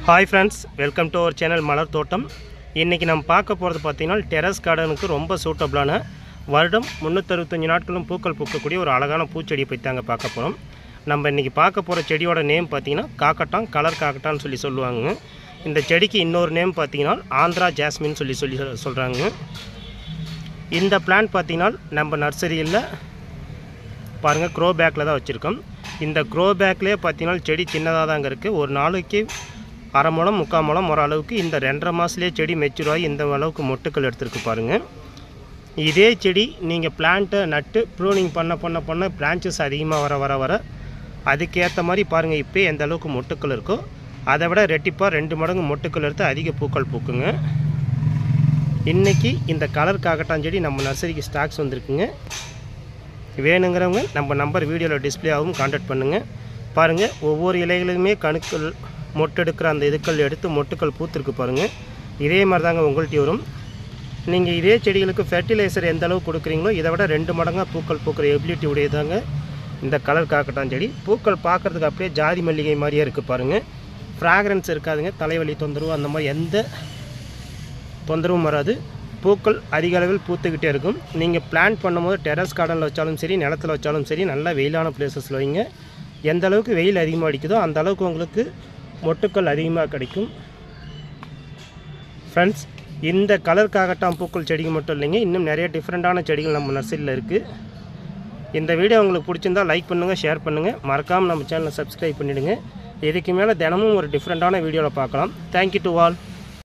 hi friends welcome to our channel Malar Thottam இன்றைக்கி நம்ம பார்க்க போகிறது பார்த்தீங்கன்னா டெரஸ் கார்டனுக்கு ரொம்ப சூட்டபிளான வருடம் முந்நூற்றறுபத்தஞ்சு நாட்களும் பூக்கள் பூக்கக்கூடிய ஒரு அழகான பூச்செடியை பற்றி தாங்க பார்க்க போகிறோம் நம்ம இன்றைக்கி பார்க்க போகிற செடியோட நேம் பார்த்தீங்கன்னா காக்கட்டான் கலர் காக்கட்டான்னு சொல்லி சொல்லுவாங்க இந்த செடிக்கு இன்னொரு நேம் பார்த்தீங்கன்னா ஆந்திரா ஜாஸ்மின் சொல்லி சொல்லி சொல்கிறாங்க இந்த பிளான்ட் பார்த்தீங்கன்னா நம்ம நர்சரியில் பாருங்கள் க்ரோ பேக்கில் தான் வச்சுருக்கோம் இந்த க்ரோ பேக்லேயே பார்த்தீங்கன்னா செடி சின்னதாக தாங்க இருக்குது ஒரு நாளைக்கு அரை முழம் முக்கால் முழம் ஒரு அளவுக்கு இந்த ரெண்டரை மாதத்துலேயே செடி மெச்சூர் ஆகி இந்த அளவுக்கு மொட்டுக்கள் எடுத்துருக்கு பாருங்கள் இதே செடி நீங்கள் பிளான்ட்டை நட்டு ப்ரூனிங் பண்ண பண்ண பண்ண பிரான்ச்சஸ் அதிகமாக வர வர வர அதுக்கேற்ற மாதிரி பாருங்கள் இப்போ எந்த அளவுக்கு மொட்டுக்கள் இருக்கோ அதை விட ரெட்டிப்பாக ரெண்டு மடங்கு மொட்டுக்கள் எடுத்து அதிக பூக்கள் பூக்குங்க இன்றைக்கி இந்த கலர் காக்கட்டாஞ்செடி நம்ம நர்சரிக்கு ஸ்டாக்ஸ் வந்திருக்குங்க வேணுங்கிறவங்க நம்ம நம்பர் வீடியோவில் டிஸ்ப்ளே ஆகும் காண்டாக்ட் பண்ணுங்கள் பாருங்கள் ஒவ்வொரு இலைகளுமே கணுக்கள் மொட்டெடுக்கிற அந்த இதுக்கள் எடுத்து மொட்டுக்கள் பூத்திருக்கு பாருங்கள் இதே மாதிரி தாங்க உங்கள்கிட்ட வரும் நீங்கள் இதே செடிகளுக்கு ஃபெர்டிலைசர் எந்த அளவு கொடுக்குறீங்களோ இதை விட ரெண்டு மடங்காக பூக்கள் பூக்கிற எபிலிட்டி உடையதாங்க இந்த கலர் காக்கட்டான் செடி பூக்கள் பார்க்குறதுக்கு அப்படியே ஜாதி மல்லிகை மாதிரியே இருக்குது பாருங்கள் ஃப்ராக்ரன்ஸ் இருக்காதுங்க தலைவலி தொந்தரவு அந்த மாதிரி எந்த தொந்தரவும் வராது பூக்கள் அதிக அளவில் பூத்துக்கிட்டே இருக்கும் நீங்கள் பிளான் பண்ணும்போது டெரஸ் கார்டனில் வச்சாலும் சரி நிலத்தில் வச்சாலும் சரி நல்லா வெயிலான பிளேசஸில் வைங்க எந்த அளவுக்கு வெயில் அதிகமாக அடிக்குதோ அந்த அளவுக்கு உங்களுக்கு மொட்டுக்கள் அதிகமாக கிடைக்கும் ஃப்ரெண்ட்ஸ் இந்த கலர் காகட்டாம் பூக்கள் செடிக்கு மட்டும் இல்லைங்க இன்னும் நிறைய டிஃப்ரெண்ட்டான செடிகள் நம்ம நர்சரியில் இருக்குது இந்த வீடியோ உங்களுக்கு பிடிச்சிருந்தா லைக் பண்ணுங்கள் ஷேர் பண்ணுங்கள் மறக்காமல் நம்ம சேனலை சப்ஸ்கிரைப் பண்ணிவிடுங்க இதுக்கு மேலே தினமும் ஒரு டிஃப்ரெண்ட்டான வீடியோவில் பார்க்கலாம் தேங்க்யூ டு ஆல்